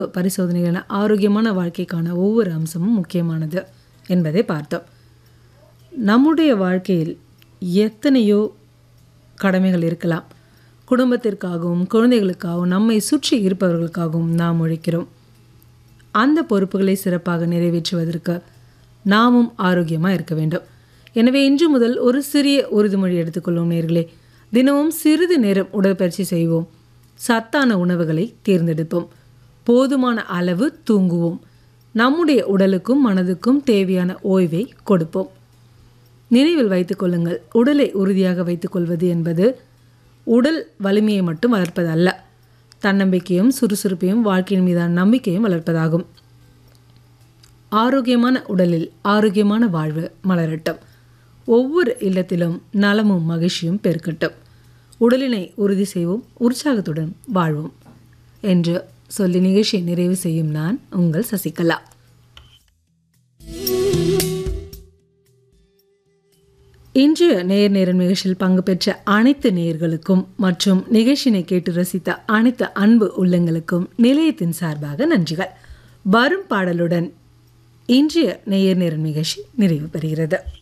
பரிசோதனை என ஆரோக்கியமான வாழ்க்கைக்கான ஒவ்வொரு அம்சமும் முக்கியமானது என்பதை பார்த்தோம் நம்முடைய வாழ்க்கையில் எத்தனையோ கடமைகள் இருக்கலாம் குடும்பத்திற்காகவும் குழந்தைகளுக்காகவும் நம்மை சுற்றி இருப்பவர்களுக்காகவும் நாம் உழைக்கிறோம் அந்த பொறுப்புகளை சிறப்பாக நிறைவேற்றுவதற்கு நாமும் ஆரோக்கியமாக இருக்க வேண்டும் எனவே இன்று முதல் ஒரு சிறிய உறுதிமொழி எடுத்துக்கொள்வோம் நேர்களே தினமும் சிறிது நேரம் உடற்பயிற்சி செய்வோம் சத்தான உணவுகளை தேர்ந்தெடுப்போம் போதுமான அளவு தூங்குவோம் நம்முடைய உடலுக்கும் மனதுக்கும் தேவையான ஓய்வை கொடுப்போம் நினைவில் வைத்துக் கொள்ளுங்கள் உடலை உறுதியாக வைத்துக்கொள்வது என்பது உடல் வலிமையை மட்டும் வளர்ப்பதல்ல தன்னம்பிக்கையும் சுறுசுறுப்பையும் வாழ்க்கையின் மீதான நம்பிக்கையும் வளர்ப்பதாகும் ஆரோக்கியமான உடலில் ஆரோக்கியமான வாழ்வு மலரட்டும் ஒவ்வொரு இல்லத்திலும் நலமும் மகிழ்ச்சியும் பெருக்கட்டும் உடலினை உறுதி செய்வோம் உற்சாகத்துடன் வாழ்வோம் என்று சொல்லி நிகழ்ச்சியை நிறைவு செய்யும் நான் உங்கள் சசிகலா இன்றைய நேர் நேரன் நிகழ்ச்சியில் பங்கு பெற்ற அனைத்து நேயர்களுக்கும் மற்றும் நிகழ்ச்சியினை கேட்டு ரசித்த அனைத்து அன்பு உள்ளங்களுக்கும் நிலையத்தின் சார்பாக நன்றிகள் வரும் பாடலுடன் இன்றைய நேயர் நேரன் நிகழ்ச்சி நிறைவு பெறுகிறது